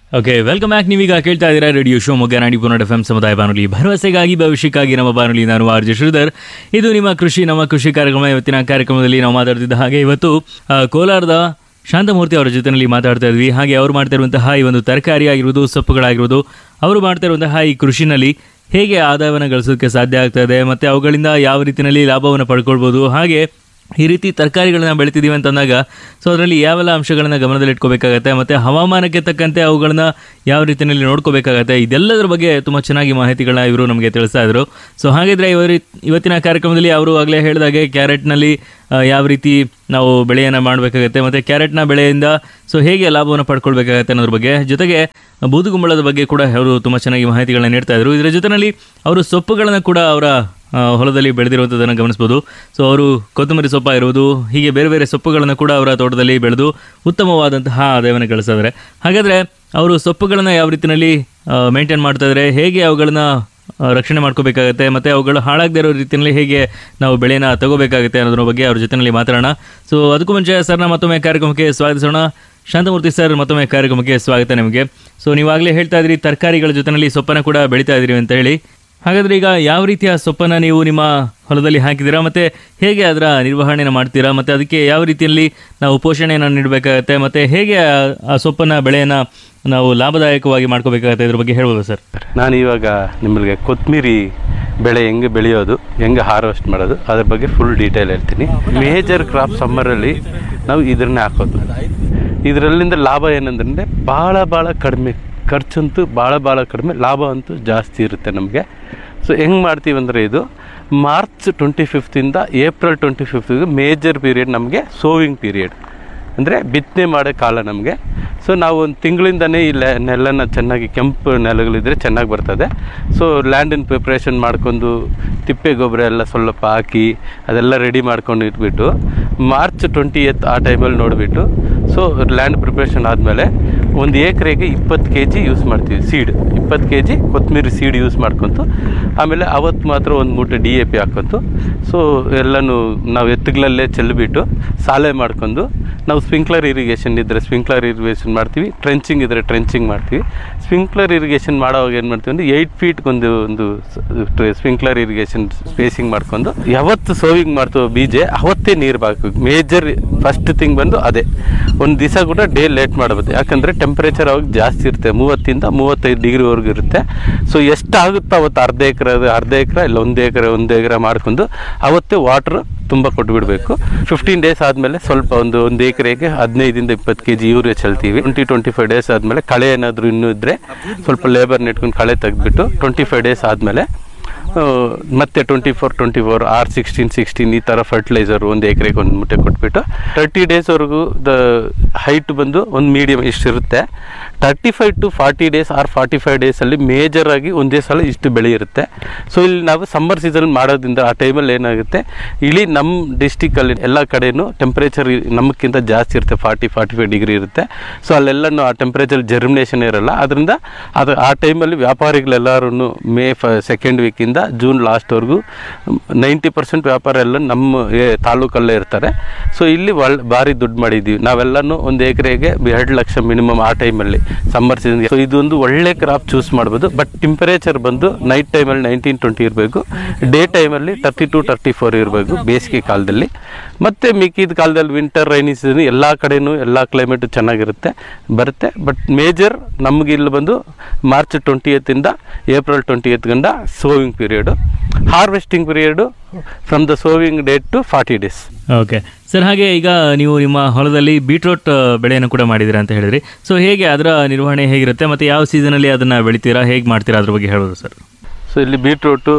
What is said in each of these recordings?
okay welcome back ನೀವೀಗ ಕೇಳ್ತಾ ಇದ್ದೀರಾ ರೇಡಿಯೋ ಶಿವಮೊಗ್ಗ ನಾಡಿ ಪುನರ್ ಎಫ್ ಎಂ ಸಮುದಾಯ ಬಾನುಲಿ ಭರವಸೆಗಾಗಿ ಭವಿಷ್ಯಕ್ಕಾಗಿ ನಮ್ಮ ಬಾನುಲಿ ನಾನು ಆರ್ ಜೆ ಶ್ರೀಧರ್ ಇದು ನಿಮ್ಮ ಕೃಷಿ ನಮ್ಮ ಕೃಷಿ ಕಾರ್ಯಕ್ರಮ ಇವತ್ತಿನ ಕಾರ್ಯಕ್ರಮದಲ್ಲಿ ನಾವು ಮಾತಾಡ್ತಿದ್ದ ಹಾಗೆ ಇವತ್ತು ಆ, ಕೋಲಾರದ ಶಾಂತಮೂರ್ತಿ ಅವರ ಜೊತೆಯಲ್ಲಿ ಮಾತಾಡ್ತಾ ಇದ್ವಿ ಹಾಗೆ ಅವರು ಮಾಡ್ತಾ ಇರುವಂತಹ ಈ ಒಂದು ತರಕಾರಿ ಆಗಿರ್ಬೋದು ಸೊಪ್ಪುಗಳಾಗಿರ್ಬೋದು ಅವರು ಮಾಡ್ತಾ ಇರುವಂತಹ ಈ ಕೃಷಿನಲ್ಲಿ ಹೇಗೆ ಆದಾಯವನ್ನು ಗಳಿಸೋದಕ್ಕೆ ಸಾಧ್ಯ ಆಗ್ತದೆ ಮತ್ತು ಅವುಗಳಿಂದ ಯಾವ ರೀತಿಯಲ್ಲಿ ಲಾಭವನ್ನು ಪಡ್ಕೊಳ್ಬೋದು ಹಾಗೆ ಈ ರೀತಿ ತರಕಾರಿಗಳನ್ನ ಬೆಳಿತಿದ್ದೀವಿ ಅಂತಂದಾಗ ಸೊ ಅದರಲ್ಲಿ ಯಾವೆಲ್ಲ ಅಂಶಗಳನ್ನ ಗಮನದಲ್ಲಿಟ್ಕೋಬೇಕಾಗತ್ತೆ ಮತ್ತು ಹವಾಮಾನಕ್ಕೆ ತಕ್ಕಂತೆ ಅವುಗಳನ್ನ ಯಾವ ರೀತಿಯಲ್ಲಿ ನೋಡ್ಕೋಬೇಕಾಗತ್ತೆ ಇದೆಲ್ಲದರ ಬಗ್ಗೆ ತುಂಬ ಚೆನ್ನಾಗಿ ಮಾಹಿತಿಗಳನ್ನ ಇವರು ನಮಗೆ ತಿಳಿಸ್ತಾ ಇದ್ರು ಸೊ ಹಾಗಿದ್ರೆ ಇವರು ಇವತ್ತಿನ ಕಾರ್ಯಕ್ರಮದಲ್ಲಿ ಅವರು ಆಗಲೇ ಹೇಳಿದಾಗೆ ಕ್ಯಾರೆಟ್ನಲ್ಲಿ ಆ, ಯಾವ ರೀತಿ ನಾವು ಬೆಳೆಯನ್ನು ಮಾಡಬೇಕಾಗತ್ತೆ ಮತ್ತು ಕ್ಯಾರೆಟ್ನ ಬೆಳೆಯಿಂದ ಸೊ ಹೇಗೆ ಲಾಭವನ್ನು ಪಡ್ಕೊಳ್ಬೇಕಾಗತ್ತೆ ಅನ್ನೋದ್ರ ಬಗ್ಗೆ ಜೊತೆಗೆ ಬೂದುಗುಂಬಳದ ಬಗ್ಗೆ ಕೂಡ ಅವರು ತುಂಬ ಚೆನ್ನಾಗಿ ಮಾಹಿತಿಗಳನ್ನ ನೀಡ್ತಾ ಇದ್ರು ಇದರ ಜೊತೆಯಲ್ಲಿ ಅವರು ಸೊಪ್ಪುಗಳನ್ನು ಕೂಡ ಅವರ ಆ, ಹೊಲದಲ್ಲಿ ಬೆಳೆದಿರುವಂಥದ್ದನ್ನು ಗಮನಿಸ್ಬೋದು ಸೊ ಅವರು ಕೊತ್ತಂಬರಿ ಸೊಪ್ಪ ಇರುವುದು ಹೀಗೆ ಬೇರೆ ಬೇರೆ ಸೊಪ್ಪುಗಳನ್ನು ಕೂಡ ಅವರ ತೋಟದಲ್ಲಿ ಬೆಳೆದು ಉತ್ತಮವಾದಂತಹ ಆದಾಯವನ್ನು ಗಳಿಸಿದ್ದಾರೆ ಹಾಗಾದರೆ ಅವರು ಸೊಪ್ಪುಗಳನ್ನು ಯಾವ ರೀತಿಯಲ್ಲಿ ಮೇಂಟೈನ್ ಮಾಡ್ತಾ ಇದ್ದಾರೆ ಹೇಗೆ ಅವುಗಳನ್ನ ಆ, ರಕ್ಷಣೆ ಮಾಡ್ಕೋಬೇಕಾಗತ್ತೆ ಮತ್ತು ಅವುಗಳು ಹಾಳಾಗದೇ ಇರೋ ರೀತಿಯಲ್ಲಿ ಹೇಗೆ ನಾವು ಬೆಳೆನ ತಗೋಬೇಕಾಗುತ್ತೆ ಅನ್ನೋದ್ರ ಬಗ್ಗೆ ಅವ್ರ ಜೊತೆಯಲ್ಲಿ ಮಾತಾಡೋಣ ಸೊ ಅದಕ್ಕೂ ಮುಂಚೆ ಸರ್ನ ಮತ್ತೊಮ್ಮೆ ಕಾರ್ಯಕ್ರಮಕ್ಕೆ ಸ್ವಾಗತಿಸೋಣ ಶಾಂತಮೂರ್ತಿ ಸರ್ ಮತ್ತೊಮ್ಮೆ ಕಾರ್ಯಕ್ರಮಕ್ಕೆ ಸ್ವಾಗತ ನಿಮಗೆ ಸೊ ನೀವಾಗಲೇ ಹೇಳ್ತಾ ಇದ್ರಿ ತರಕಾರಿಗಳ ಜೊತೆಯಲ್ಲಿ ಸೊಪ್ಪನ್ನು ಕೂಡ ಬೆಳೀತಾ ಇದ್ದೀರಿ ಅಂತ ಹೇಳಿ ಹಾಗಾದ್ರೆ ಈಗ ಯಾವ ರೀತಿಯ ಸೊಪ್ಪನ್ನು ನೀವು ನಿಮ್ಮ ಹೊಲದಲ್ಲಿ ಹಾಕಿದ್ದೀರಾ ಮತ್ತು ಹೇಗೆ ಅದರ ನಿರ್ವಹಣೆನ ಮಾಡ್ತೀರಾ ಮತ್ತು ಅದಕ್ಕೆ ಯಾವ ರೀತಿಯಲ್ಲಿ ನಾವು ಪೋಷಣೆಯನ್ನು ನೀಡಬೇಕಾಗತ್ತೆ ಮತ್ತು ಹೇಗೆ ಆ- ಆ ಸೊಪ್ಪನ್ನು ಬೆಳೆಯನ್ನು ನಾವು ಲಾಭದಾಯಕವಾಗಿ ಮಾಡ್ಕೋಬೇಕಾಗತ್ತೆ ಇದ್ರ ಬಗ್ಗೆ ಹೇಳ್ಬೋದು ಸರ್ ನಾನು ಇವಾಗ ನಿಮಗೆ ಕೊತ್ತಂಬರಿ ಬೆಳೆ ಹೆಂಗೆ ಬೆಳೆಯೋದು ಹೆಂಗೆ ಹಾರ್ವೆಸ್ಟ್ ಮಾಡೋದು ಅದ್ರ ಬಗ್ಗೆ ಫುಲ್ ಡೀಟೇಲ್ ಹೇಳ್ತೀನಿ ಮೇಜರ್ ಕ್ರಾಪ್ ಸಮ್ಮರಲ್ಲಿ ನಾವು ಇದನ್ನೇ ಹಾಕೋದು ಇದರಲ್ಲಿಂದ ಲಾಭ ಏನಂದ್ರೆ ಭಾಳ ಭಾಳ ಕಡಿಮೆ ಖರ್ಚಂತೂ ಭಾಳ ಭಾಳ ಕಡಿಮೆ ಲಾಭ ಅಂತೂ ಜಾಸ್ತಿ ಇರುತ್ತೆ ನಮಗೆ ಸೊ ಹೆಂಗೆ ಮಾಡ್ತೀವಿ ಅಂದರೆ ಇದು ಮಾರ್ಚ್ ಟ್ವೆಂಟಿ ಫಿಫ್ತಿಂದ ಏಪ್ರಿಲ್ ಟ್ವೆಂಟಿ ಫಿಫ್ತ್ಗೆ ಮೇಜರ್ ಪೀರಿಯಡ್ ನಮಗೆ ಸೋವಿಂಗ್ ಪೀರಿಯಡ್ ಅಂದರೆ ಬಿತ್ತನೆ ಮಾಡೋ ಕಾಲ ನಮಗೆ ಸೊ ನಾವು ಒಂದು ತಿಂಗಳಿಂದನೇ ಈ ಲೆ- ನೆಲನ ಚೆನ್ನಾಗಿ ಕೆಂಪು ನೆಲಗಳಿದ್ರೆ ಚೆನ್ನಾಗಿ ಬರ್ತದೆ ಸೊ ಲ್ಯಾಂಡಿನ ಪ್ರಿಪ್ರೇಷನ್ ಮಾಡ್ಕೊಂಡು ತಿಪ್ಪೆ ಗೊಬ್ಬರ ಎಲ್ಲ ಸ್ವಲ್ಪ ಹಾಕಿ ಅದೆಲ್ಲ ರೆಡಿ ಮಾಡ್ಕೊಂಡು ಇಟ್ಬಿಟ್ಟು ಮಾರ್ಚ್ ಟ್ವೆಂಟಿ ಎತ್ ಆ ಟೈಮಲ್ಲಿ ನೋಡಿಬಿಟ್ಟು ಸೊ ಲ್ಯಾಂಡ್ ಪ್ರಿಪ್ರೇಷನ್ ಆದಮೇಲೆ ಒಂದು ಎಕರೆಗೆ ಇಪ್ಪತ್ತು ಕೆ ಜಿ ಯೂಸ್ ಮಾಡ್ತೀವಿ ಸೀಡ್ ಇಪ್ಪತ್ತು ಕೆ ಜಿ ಕೊತ್ತಂಬರಿ ಸೀಡ್ ಯೂಸ್ ಮಾಡ್ಕೊತು ಆಮೇಲೆ ಅವತ್ತು ಮಾತ್ರ ಒಂದು ಮೂಟೆ ಡಿ ಎ ಪಿ ಹಾಕ್ಕೊಂತು ಸೊ ಎಲ್ಲನೂ ನಾವು ಎತ್ತುಗಳಲ್ಲೇ ಚೆಲ್ಬಿಟ್ಟು ಸಾಲೆ ಮಾಡ್ಕೊಂಡು ನಾವು ಸ್ಪ್ರಿಂಕ್ಲರ್ ಇರಿಗೇಷನ್ ಇದ್ದರೆ ಸ್ಪ್ರಿಂಕ್ಲರ್ ಇರಿಗೇಷನ್ ಮಾಡ್ತೀವಿ ಟ್ರೆಂಚಿಂಗ್ ಇದ್ದರೆ ಟ್ರೆಂಚಿಂಗ್ ಮಾಡ್ತೀವಿ ಸ್ಪ್ರಿಂಕ್ಲರ್ ಇರಿಗೇಷನ್ ಮಾಡೋವಾಗ ಏನು ಮಾಡ್ತೀವಿ ಅಂದರೆ ಏಯ್ಟ್ ಫೀಟ್ ಒಂದು ಒಂದು ಸ್ಪ್ರಿಂಕ್ಲರ್ ಇರಿಗೇಷನ್ ಸ್ಪೇಸಿಂಗ್ ಮಾಡ್ಕೊಂಡು ಯಾವತ್ತು ಸೋವಿಂಗ್ ಮಾಡ್ತೀವೋ ಬೀಜ ಅವತ್ತೇ ನೀರು ಬಾಕಬೇಕು ಮೇಜರ್ ಫಸ್ಟ್ ಥಿಂಗ್ ಬಂದು ಅದೇ ಒಂದು ದಿವಸ ಕೂಡ ಡೇ ಲೇಟ್ ಮಾಡಬಹುದು ಯಾಕಂದರೆ ಟೆಂಪ್ರೇಚರ್ ಅವಾಗ ಜಾಸ್ತಿ ಇರುತ್ತೆ ಮೂವತ್ತಿಂದ ಮೂವತ್ತೈದು ಡಿಗ್ರಿವರೆಗೂ ಇರುತ್ತೆ ಸೊ ಎಷ್ಟಾಗುತ್ತೋ ಅವತ್ತು ಅರ್ಧ ಎಕರೆ ಅರ್ಧ ಎಕರೆ ಇಲ್ಲ ಒಂದು ಎಕರೆ ಒಂದು ಎಕರೆ ಮಾಡ್ಕೊಂಡು ಅವತ್ತೇ ವಾಟ್ರ್ ತುಂಬ ಕೊಟ್ಬಿಡಬೇಕು ಫಿಫ್ಟೀನ್ ಡೇಸ್ ಆದಮೇಲೆ ಸ್ವಲ್ಪ ಒಂದು ಒಂದು ಎಕರೆಗೆ ಹದಿನೈದಿಂದ ಇಪ್ಪತ್ತು ಕೆ ಜಿ ಯೂರಿಯಾ ಚೆಲ್ತೀವಿ ಟ್ವೆಂಟಿ ಟ್ವೆಂಟಿ ಫೈವ್ ಡೇಸ್ ಆದಮೇಲೆ ಕಳೆ ಏನಾದರೂ ಇನ್ನೂ ಇದ್ದರೆ ಸ್ವಲ್ಪ ಲೇಬರ್ನ ಇಟ್ಕೊಂಡು ಕಳೆ ತೆಗೆದ್ಬಿಟ್ಟು ಟ್ವೆಂಟಿ ಫೈವ್ ಡೇಸ್ ಆದಮೇಲೆ ಆ, ಮತ್ತೆ twenty four twenty four or sixteen sixteen ಈ ಥರ ಫರ್ಟಿಲೈಸರ್ ಒಂದು ಎಕರೆಗೆ ಒಂದು ಮುಟ್ಟೆ ಕೊಟ್ಬಿಟ್ಟು ತರ್ಟಿ ಡೇಸ್ವರೆಗೂ ದ ಹೈಟ್ ಬಂದು ಒಂದು ಮೀಡಿಯಮ್ ಇಷ್ಟಿರುತ್ತೆ thirty five to forty days or forty five ಡೇಸಲ್ಲಿ ಮೇಜರ್ ಆಗಿ ಒಂದೇ ಸಲ ಇಷ್ಟು ಬೆಳೆ ಇರುತ್ತೆ ಸೊ ಇಲ್ಲಿ ನಾವು ಸಮ್ಮರ್ ಸೀಸನ್ ಮಾಡೋದ್ರಿಂದ ಆ ಟೈಮಲ್ಲಿ ಏನಾಗುತ್ತೆ ಇಳಿ ನಮ್ಮ ಡಿಸ್ಟಿಕಲ್ಲಿ ಎಲ್ಲ ಕಡೆನೂ ಟೆಂಪ್ರೇಚರ್ ನಮಗಿಂತ ಜಾಸ್ತಿ ಇರುತ್ತೆ ಫಾರ್ಟಿ ಫಾರ್ಟಿ ಫೈವ್ ಡಿಗ್ರಿ ಇರುತ್ತೆ ಸೊ ಅಲ್ಲೆಲ್ಲನೂ ಆ ಟೆಂಪ್ರೇಚರ್ ಜರ್ಮಿನೇಷನ್ ಇರಲ್ಲ ಅದರಿಂದ ಅದು ಆ ಟೈಮಲ್ಲಿ ವ್ಯಾಪಾರಿಗಳೆಲ್ಲರೂ ಮೇ ಫ ಸೆಕೆಂಡ್ ವೀಕಿಂದ ಜೂನ್ ಲಾಸ್ಟ್ವರೆಗೂ ನೈಂಟಿ ಪರ್ಸೆಂಟ್ ವ್ಯಾಪಾರ ಎಲ್ಲ ನಮ್ಮ ಏ- ತಾಲೂಕಲ್ಲೇ ಇರ್ತಾರೆ ಸೊ ಇಲ್ಲಿ ಒಳ್ಳೆ ಭಾರಿ ದುಡ್ಡು ಮಾಡಿದ್ದೀವಿ ನಾವೆಲ್ಲನೂ ಒಂದು ಎಕರೆಗೆ ಎರಡು ಲಕ್ಷ ಮಿನಿಮಮ್ ಆ ಟೈಮಲ್ಲಿ ಸಮ್ಮರ್ ಸೀಸನ್ ಸೊ ಇದೊಂದು ಒಳ್ಳೆ ಕ್ರಾಪ್ ಚೂಸ್ ಮಾಡ್ಬೋದು ಬಟ್ ಟೆಂಪರೇಚರ್ ಬಂದು ನೈಟ್ ಟೈಮಲ್ಲಿ ನೈನ್ಟೀನ್ ಟ್ವೆಂಟಿ ಇರಬೇಕು ಡೇ ಟೈಮಲ್ಲಿ ತರ್ಟಿ ಟು ತರ್ಟಿ ಫೋರ್ ಇರಬೇಕು ಬೇಸಿಗೆ ಕಾಲದಲ್ಲಿ ಮತ್ತು ಮಿಕ್ಕಿದ ಕಾಲದಲ್ಲಿ ವಿಂಟರ್ ರೈನಿ ಸೀಸನ್ ಎಲ್ಲ ಕಡೆನೂ ಎಲ್ಲ ಕ್ಲೈಮೇಟು ಚೆನ್ನಾಗಿರುತ್ತೆ ಬರುತ್ತೆ ಬಟ್ ಮೇಜರ್ ನಮ್ಗೆ ಇಲ್ಲಿ ಬಂದು ಮಾರ್ಚ್ ಟ್ವೆಂಟಿ ಏತಿಂದ ಏಪ್ರಿಲ್ ಟ್ವೆಂಟಿ ಏತ್ ಗಂಡ sowing period harvesting period from the sowing date to forty days okay sir ಹಾಗೆ ಈಗ ನೀವು ನಿಮ್ಮ ಹೊಲದಲ್ಲಿ ಬೀಟ್ರೋಟ್ ಆ, ಬೆಳೆಯನ್ನು ಕೂಡ ಮಾಡಿದ್ದೀರಾ ಅಂತ ಹೇಳಿದ್ರಿ ಸೊ ಹೇಗೆ ಅದರ ನಿರ್ವಹಣೆ ಹೇಗಿರುತ್ತೆ ಮತ್ತು ಯಾವ ಸೀಸನಲ್ಲಿ ಅದನ್ನು ಬೆಳಿತೀರಾ ಹೇಗೆ ಮಾಡ್ತೀರಾ ಅದ್ರ ಬಗ್ಗೆ ಹೇಳ್ಬೋದು ಸರ್ ಸೊ ಇಲ್ಲಿ ಬೀಟ್ರೂಟು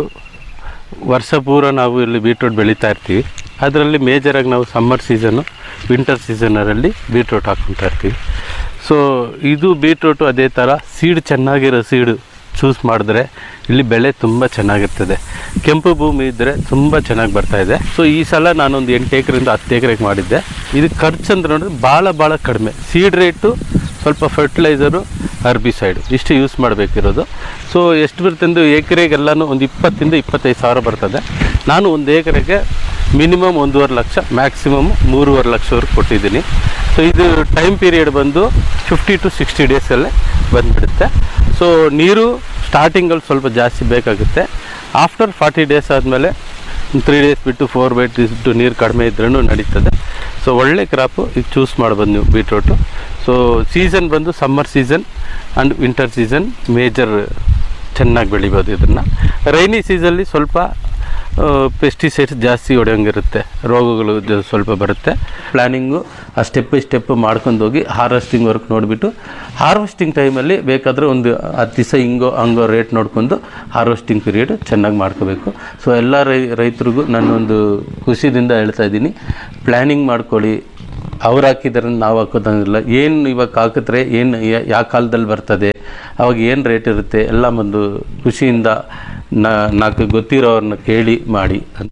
ವರ್ಷ ಪೂರ ನಾವು ಇಲ್ಲಿ ಬೀಟ್ರೂಟ್ ಬೆಳೀತಾ ಇರ್ತೀವಿ ಅದರಲ್ಲಿ ಮೇಜರಾಗಿ ನಾವು ಸಮ್ಮರ್ ಸೀಸನ್ನು ವಿಂಟರ್ ಸೀಸನರಲ್ಲಿ ಬೀಟ್ರೂಟ್ ಹಾಕ್ಕೊತಾ ಇರ್ತೀವಿ ಸೊ ಇದು ಬೀಟ್ರೂಟು ಅದೇ ಥರ ಸೀಡ್ ಚೆನ್ನಾಗಿರೋ ಸೀಡು ಚೂಸ್ ಮಾಡಿದ್ರೆ ಇಲ್ಲಿ ಬೆಳೆ ತುಂಬ ಚೆನ್ನಾಗಿರ್ತದೆ ಕೆಂಪು ಭೂಮಿ ಇದ್ದರೆ ತುಂಬ ಚೆನ್ನಾಗಿ ಬರ್ತಾ ಇದೆ ಸೊ ಈ ಸಲ ನಾನೊಂದು ಎಂಟು ಎಕರೆಯಿಂದ ಹತ್ತು ಎಕರೆಗೆ ಮಾಡಿದ್ದೆ ಇದು ಖರ್ಚು ಅಂದ್ರೆ ನೋಡಿದ್ರೆ ಭಾಳ ಭಾಳ ಕಡಿಮೆ ಸೀಡ್ ರೇಟು ಸ್ವಲ್ಪ ಫರ್ಟಿಲೈಸರು ಹರ್ಬಿಸೈಡ್ ಇಷ್ಟು ಯೂಸ್ ಮಾಡಬೇಕಿರೋದು ಸೊ ಎಷ್ಟು ಬರುತ್ತೆ ಅಂದರೆ ಎಕರೆಗೆಲ್ಲನೂ ಒಂದು ಇಪ್ಪತ್ತಿಂದ ಇಪ್ಪತ್ತೈದು ಸಾವಿರ ಬರ್ತದೆ ನಾನು ಒಂದು ಎಕರೆಗೆ ಮಿನಿಮಮ್ ಒಂದೂವರೆ ಲಕ್ಷ ಮ್ಯಾಕ್ಸಿಮಮ್ ಮೂರುವರೆ ಲಕ್ಷವರೆಗೆ ಕೊಟ್ಟಿದ್ದೀನಿ ಸೊ ಇದು ಟೈಮ್ ಪೀರಿಯಡ್ ಬಂದು ಫಿಫ್ಟಿ ಟು ಸಿಕ್ಸ್ಟಿ ಡೇಸಲ್ಲೇ ಬಂದುಬಿಡುತ್ತೆ ಸೊ ನೀರು ಸ್ಟಾರ್ಟಿಂಗಲ್ಲಿ ಸ್ವಲ್ಪ ಜಾಸ್ತಿ ಬೇಕಾಗುತ್ತೆ ಆಫ್ಟರ್ ಫಾರ್ಟಿ ಡೇಸ್ ಆದಮೇಲೆ ತ್ರೀ ಡೇಸ್ ಬಿಟ್ಟು ಫೋರ್ ಡೇಸ್ ಬಿಟ್ಟು ನೀರು ಕಡಿಮೆ ಇದ್ರೂ ನಡೀತದೆ ಸೊ ಒಳ್ಳೆ ಕ್ರಾಪು ಈಗ ಚೂಸ್ ಮಾಡ್ಬೋದು ನೀವು ಬೀಟ್ರೂಟು ಸೊ ಸೀಸನ್ ಬಂದು summer season and winter season major ಚೆನ್ನಾಗಿ ಬೆಳಿಬೋದು ಇದನ್ನು ರೈನಿ ಸೀಸಲ್ಲಿ ಸ್ವಲ್ಪ ಪೆಸ್ಟಿಸೈಡ್ಸ್ ಜಾಸ್ತಿ ಹೊಡೆಯೋಂಗಿರುತ್ತೆ ರೋಗಗಳು ಜ- ಸ್ವಲ್ಪ ಬರುತ್ತೆ ಪ್ಲ್ಯಾನಿಂಗು ಆ ಸ್ಟೆಪ್ ಬೈ ಸ್ಟೆಪ್ ಮಾಡ್ಕೊಂಡು ಹೋಗಿ ಹಾರ್ವೆಸ್ಟಿಂಗ್ ವರ್ಕ್ ನೋಡಿಬಿಟ್ಟು ಹಾರ್ವೆಸ್ಟಿಂಗ್ ಟೈಮಲ್ಲಿ ಬೇಕಾದರೆ ಒಂದು ಹತ್ತು ದಿವಸ ಹಿಂಗೋ ಹಂಗೋ ರೇಟ್ ನೋಡ್ಕೊಂಡು ಹಾರ್ವೆಸ್ಟಿಂಗ್ ಪೀರಿಯಡ್ ಚೆನ್ನಾಗಿ ಮಾಡ್ಕೋಬೇಕು ಸೊ ಎಲ್ಲ ರೈ ರೈತರಿಗೂ ನಾನೊಂದು ಖುಷಿದಿಂದ ಹೇಳ್ತಾ ಇದ್ದೀನಿ ಪ್ಲ್ಯಾನಿಂಗ್ ಮಾಡ್ಕೊಳ್ಳಿ ಅವ್ರು ಹಾಕಿದ್ರೆ ನಾವು ಹಾಕೋದಂಗಿಲ್ಲ ಏನು ಇವಾಗ ಹಾಕಿದ್ರೆ ಏನು ಯಾವ ಕಾಲದಲ್ಲಿ ಬರ್ತದೆ ಅವಾಗ ಏನು ರೇಟ್ ಇರುತ್ತೆ ಎಲ್ಲ ಒಂದು ಖುಷಿಯಿಂದ ನಾ ನಾಲ್ಕು ಗೊತ್ತಿರೋರನ್ನ ಕೇಳಿ ಮಾಡಿ ಅಂತ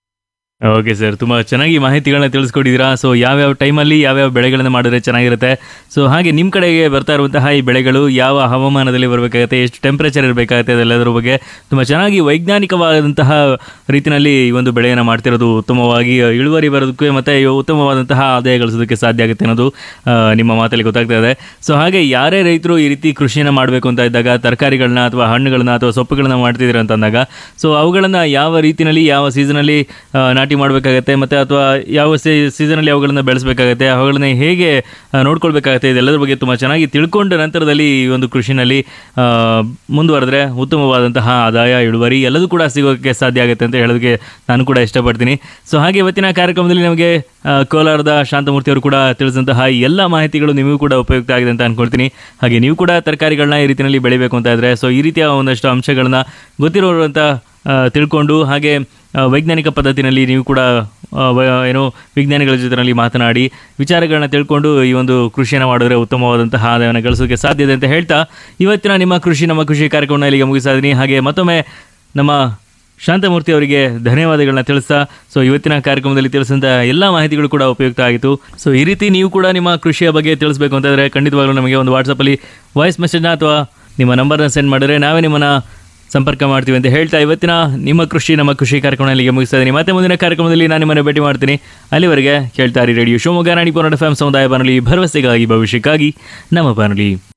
ಓಕೆ ಸರ್ ತುಂಬ ಚೆನ್ನಾಗಿ ಮಾಹಿತಿಗಳನ್ನ ತಿಳಿಸ್ಕೊಟ್ಟಿದ್ದೀರಾ ಸೊ ಯಾವ್ಯಾವ ಟೈಮಲ್ಲಿ ಯಾವ್ಯಾವ ಬೆಳೆಗಳನ್ನ ಮಾಡಿದ್ರೆ ಚೆನ್ನಾಗಿರುತ್ತೆ ಸೊ ಹಾಗೆ ನಿಮ್ಮ ಕಡೆಗೆ ಬರ್ತಾ ಇರುವಂತಹ ಈ ಬೆಳೆಗಳು ಯಾವ ಹವಾಮಾನದಲ್ಲಿ ಬರಬೇಕಾಗುತ್ತೆ ಎಷ್ಟು ಟೆಂಪ್ರೇಚರ್ ಇರಬೇಕಾಗುತ್ತೆ ಅದೆಲ್ಲದರ ಬಗ್ಗೆ ತುಂಬ ಚೆನ್ನಾಗಿ ವೈಜ್ಞಾನಿಕವಾದಂತಹ ರೀತಿಯಲ್ಲಿ ಈ ಒಂದು ಬೆಳೆಯನ್ನು ಮಾಡ್ತಿರೋದು ಉತ್ತಮವಾಗಿ ಇಳುವರಿ ಬರೋದಕ್ಕೆ ಮತ್ತು ಉತ್ತಮವಾದಂತಹ ಆದಾಯ ಗಳಿಸೋದಕ್ಕೆ ಸಾಧ್ಯ ಆಗುತ್ತೆ ಅನ್ನೋದು ಆ, ನಿಮ್ಮ ಮಾತಲ್ಲಿ ಗೊತ್ತಾಗ್ತಾ ಇದೆ ಸೊ ಹಾಗೆ ಯಾರೇ ರೈತರು ಈ ರೀತಿ ಕೃಷಿಯನ್ನು ಮಾಡಬೇಕು ಅಂತ ಇದ್ದಾಗ ತರಕಾರಿಗಳನ್ನ ಅಥವಾ ಹಣ್ಣುಗಳನ್ನ ಅಥವಾ ಸೊಪ್ಪುಗಳನ್ನ ಮಾಡ್ತಿದ್ದೀರ ಅಂತ ಅಂದಾಗ ಸೊ ಅವುಗಳನ್ನು ಯಾವ ರೀತಿಯಲ್ಲಿ ಯಾವ ಸೀಸನಲ್ಲಿ ನಾಟಿ ಮಾಡಬೇಕಾಗತ್ತೆ ಮತ್ತು ಅಥವಾ ಯಾವ ಸೀಸನಲ್ಲಿ ಅವುಗಳನ್ನು ಬೆಳೆಸಬೇಕಾಗತ್ತೆ ಅವುಗಳನ್ನ ಹೇಗೆ ಆ, ನೋಡ್ಕೊಳ್ಬೇಕಾಗತ್ತೆ ಇದೆಲ್ಲದರ ಬಗ್ಗೆ ತುಂಬ ಚೆನ್ನಾಗಿ ತಿಳ್ಕೊಂಡ ನಂತರದಲ್ಲಿ ಈ ಒಂದು ಕೃಷಿನಲ್ಲಿ ಆ, ಮುಂದುವರೆದ್ರೆ ಉತ್ತಮವಾದಂತಹ ಆದಾಯ ಇಳುವರಿ ಎಲ್ಲದೂ ಕೂಡ ಸಿಗೋಕ್ಕೆ ಸಾಧ್ಯ ಆಗುತ್ತೆ ಅಂತ ಹೇಳೋದಕ್ಕೆ ನಾನು ಕೂಡ ಇಷ್ಟಪಡ್ತೀನಿ ಸೊ ಹಾಗೆ ಇವತ್ತಿನ ಕಾರ್ಯಕ್ರಮದಲ್ಲಿ ನಮಗೆ ಆ, ಕೋಲಾರದ ಶಾಂತಮೂರ್ತಿ ಅವರು ಕೂಡ ತಿಳಿಸಿದಂತಹ ಈ ಎಲ್ಲ ಮಾಹಿತಿಗಳು ನಿಮಗೂ ಕೂಡ ಉಪಯುಕ್ತ ಆಗಿದೆ ಅಂತ ಅನ್ಕೊಳ್ತೀನಿ ಹಾಗೆ ನೀವು ಕೂಡ ತರಕಾರಿಗಳನ್ನ ಈ ರೀತಿಯಲ್ಲಿ ಬೆಳಿಬೇಕು ಅಂತ ಇದ್ರೆ ಸೊ ಈ ರೀತಿಯ ಒಂದಷ್ಟು ಅಂಶಗಳನ್ನ ಗೊತ್ತಿರೋರಂತ ಆ, ತಿಳ್ಕೊಂಡು ಹಾಗೆ ಆ, ವೈಜ್ಞಾನಿಕ ಪದ್ಧತಿನಲ್ಲಿ ನೀವು ಕೂಡ ಆ, ವ- ಏನು ವಿಜ್ಞಾನಿಗಳ ಜೊತೆಯಲ್ಲಿ ಮಾತನಾಡಿ ವಿಚಾರಗಳನ್ನ ತಿಳ್ಕೊಂಡು ಈ ಒಂದು ಕೃಷಿಯನ್ನು ಮಾಡಿದ್ರೆ ಉತ್ತಮವಾದಂತಹ ಆದಾಯವನ್ನು ಗಳಿಸೋಕೆ ಸಾಧ್ಯ ಇದೆ ಅಂತ ಹೇಳ್ತಾ ಇವತ್ತಿನ ನಿಮ್ಮ ಕೃಷಿ ನಮ್ಮ ಕೃಷಿ ಕಾರ್ಯಕ್ರಮನ ಇಲ್ಲಿಗೆ ಮುಗಿಸ್ತಾ ಇದ್ದೀನಿ ಹಾಗೆ ಮತ್ತೊಮ್ಮೆ ನಮ್ಮ ಶಾಂತಮೂರ್ತಿ ಅವರಿಗೆ ಧನ್ಯವಾದಗಳನ್ನ ತಿಳಿಸ್ತಾ ಸೊ ಇವತ್ತಿನ ಕಾರ್ಯಕ್ರಮದಲ್ಲಿ ತಿಳಿಸಿದಂಥ ಎಲ್ಲ ಮಾಹಿತಿಗಳು ಕೂಡ ಉಪಯುಕ್ತ ಆಗಿತ್ತು ಸೊ ಈ ರೀತಿ ನೀವು ಕೂಡ ನಿಮ್ಮ ಕೃಷಿಯ ಬಗ್ಗೆ ತಿಳಿಸ್ಬೇಕು ಅಂತಂದರೆ ಖಂಡಿತವಾಗ್ಲೂ ನಮಗೆ ಒಂದು ವಾಟ್ಸಪ್ಪಲ್ಲಿ ವಾಯ್ಸ್ ಮೆಸೇಜ್ನ ಅಥವಾ ನಿಮ್ಮ ನಂಬರ್ನ ಸೆಂಡ್ ಮಾಡಿದ್ರೆ ನಾವೇ ನಿಮ್ಮನ್ನು ಸಂಪರ್ಕ ಮಾಡ್ತೀವಿ ಅಂತ ಹೇಳ್ತಾ ಇವತ್ತಿನ ನಿಮ್ಮ ಕೃಷಿ ನಮ್ಮ ಕೃಷಿ ಕಾರ್ಯಕ್ರಮ ಇಲ್ಲಿಗೆ ಮುಗಿಸ್ತಾ ಇದ್ದೀನಿ ಮತ್ತೆ ಮುಂದಿನ ಕಾರ್ಯಕ್ರಮದಲ್ಲಿ ನಾನು ನಿಮ್ಮನ್ನು ಭೇಟಿ ಮಾಡ್ತೀನಿ ಅಲ್ಲಿವರೆಗೆ ಕೇಳ್ತಾ ಇರಿ ರೇಡಿಯೋ ಶಿವಮೊಗ್ಗ ನಾಡಿ ಪೋರಾಟ ಫ್ಯಾಮ್ ಸಮುದಾಯ ಬಾನುಲಿ ಭರವಸೆಗಾಗಿ ಭವಿಷ್ಯಕ್ಕಾಗಿ ನಮ್ಮ ಬಾನುಲಿ